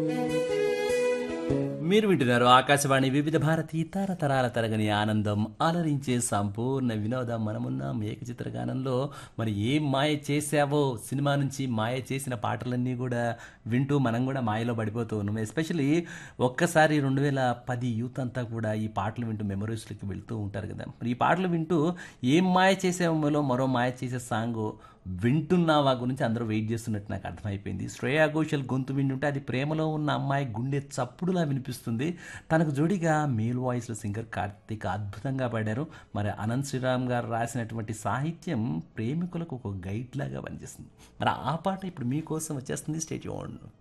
మీరు వింటున్నారు ఆకాశవాణి వివిధ భారతి తరతరాల తరగని ఆనందం అలరించే సంపూర్ణ వినోదం మనమున్నాం ఏక చిత్రగానంలో మరి ఏం మాయ చేసావో సినిమా నుంచి మాయ చేసిన పాటలన్నీ కూడా వింటూ మనం కూడా మాయలో పడిపోతూ ఉన్నాం ఎస్పెషలీ ఒక్కసారి రెండు వేల పది యూత్ అంతా కూడా ఈ పాటలు వింటూ మెమరీస్లోకి వెళ్తూ ఉంటారు కదా మరి ఈ పాటలు వింటూ ఏం మాయ చేసామోలో మరో మాయ చేసే సాంగ్ వింటున్నావా గురించి అందరూ వెయిట్ చేస్తున్నట్టు నాకు అర్థమైపోయింది శ్రేయా ఘోషల్ గొంతు వింటుంటే అది ప్రేమలో ఉన్న అమ్మాయి గుండె చప్పుడులా వినిపిస్తుంది తనకు జోడిగా మేల్ వాయిస్లో సింగర్ కార్తీక్ అద్భుతంగా పాడారు మరి అనంత్ శ్రీరామ్ గారు రాసినటువంటి సాహిత్యం ప్రేమికులకు ఒక గైడ్ లాగా పనిచేస్తుంది మరి ఆ పాట ఇప్పుడు మీకోసం వచ్చేస్తుంది స్టేట్